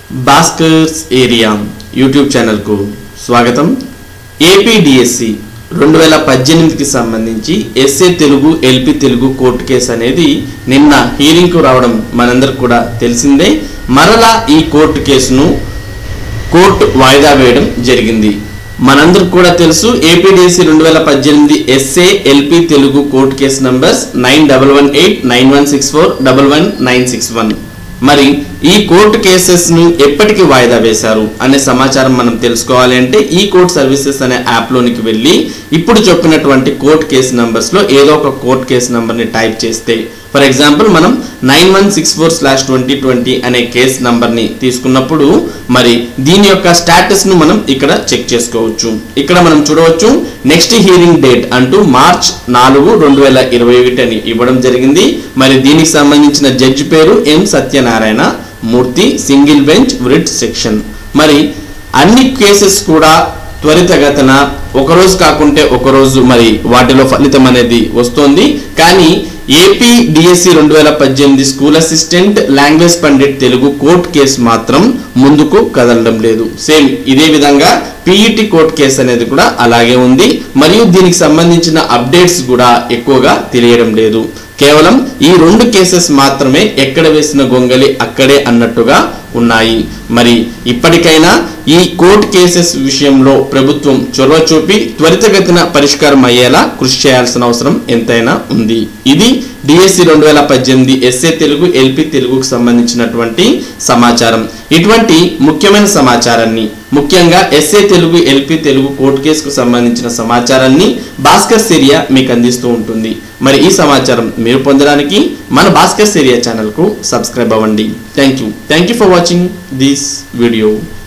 Bhaskar's area YouTube ఛానల్కు స్వాగతం APDSC రెండు వేల పద్దెనిమిదికి సంబంధించి SA Telugu LP Telugu court case అనేది నిన్న హీరింగ్కు రావడం మనందరికి కూడా తెలిసిందే మరలా ఈ కోర్టు కేసును కోర్టు వాయిదా వేయడం జరిగింది మనందరికి కూడా తెలుసు ఏపీడీసీ రెండు వేల పద్దెనిమిది SA LP Telugu court case numbers nine double one eight nine one six four double one nine six one మరి ఈ కోర్టు కేసెస్ ను ఎప్పటికి వాయిదా వేశారు అనే సమాచారం మనం తెలుసుకోవాలి అంటే ఈ కోర్ట్ సర్వీసెస్ అనే యాప్ లోనికి వెళ్ళి ఇప్పుడు చెప్పినటువంటి కోర్ట్ కేసు నంబర్స్ లో ఏదో ఒక కోర్ట్ కేసు నంబర్ ని టైప్ చేస్తే ఫర్ ఎగ్జాంపుల్ మనం nine one six four slash twenty twenty అనే కేస్ నంబర్ ని తీసుకున్నప్పుడు మరి దీని యొక్క స్టేటస్ ను మనం ఇక్కడ చెక్ చేసుకోవచ్చు ఇక్కడ మనం చూడవచ్చు నెక్స్ట్ హీరింగ్ డేట్ అంటూ మార్చ్ నాలుగు రెండు వేల ఇరవై ఒకటి అని ఇవ్వడం జరిగింది మరి దీనికి సంబంధించిన జడ్జి పేరు M Satyanarayana Murthy single bench writ section మరి అన్ని కేసెస్ కూడా త్వరితగతన ఒకరోజు కాకుంటే ఒకరోజు మరి వాటిలో ఫలితం అనేది వస్తుంది కానీ ఏపీ డిఎస్సి రెండు వేల పద్దెనిమిది school assistant language pandit Telugu court case మాత్రం ముందుకు కదలడం లేదు సేమ్ ఇదే విధంగా పీఈటీ కోర్ట్ కేసు అనేది కూడా అలాగే ఉంది మరియు దీనికి సంబంధించిన అప్డేట్స్ కూడా ఎక్కువగా తెలియడం లేదు కేవలం ఈ రెండు కేసెస్ మాత్రమే ఎక్కడ వేసిన గొంగలి అక్కడే అన్నట్టుగా ఉన్నాయి మరి ఇప్పటికైనా ఈ కోర్టు కేసెస్ విషయంలో ప్రభుత్వం చొరవ చూపి త్వరితగతిన పరిష్కారం అయ్యేలా కృషి చేయాల్సిన అవసరం ఎంతైనా ఉంది ఇది డిఎస్సి రెండు వేల పద్దెనిమిది ఎస్ఏ తెలుగు ఎల్పి తెలుగుకు సంబంధించినటువంటి సమాచారం ఇటువంటి ముఖ్యమైన సమాచారాన్ని ముఖ్యంగా SA Telugu LP Telugu court కేసుకు సంబంధించిన సమాచారాన్ని భాస్కర్ సిరియా మీకు అందిస్తూ ఉంటుంది మరి ఈ సమాచారం మీరు పొందడానికి మన భాస్కర్ సిరియా ఛానల్కు సబ్స్క్రైబ్ అవ్వండి thank you thank you for watching this video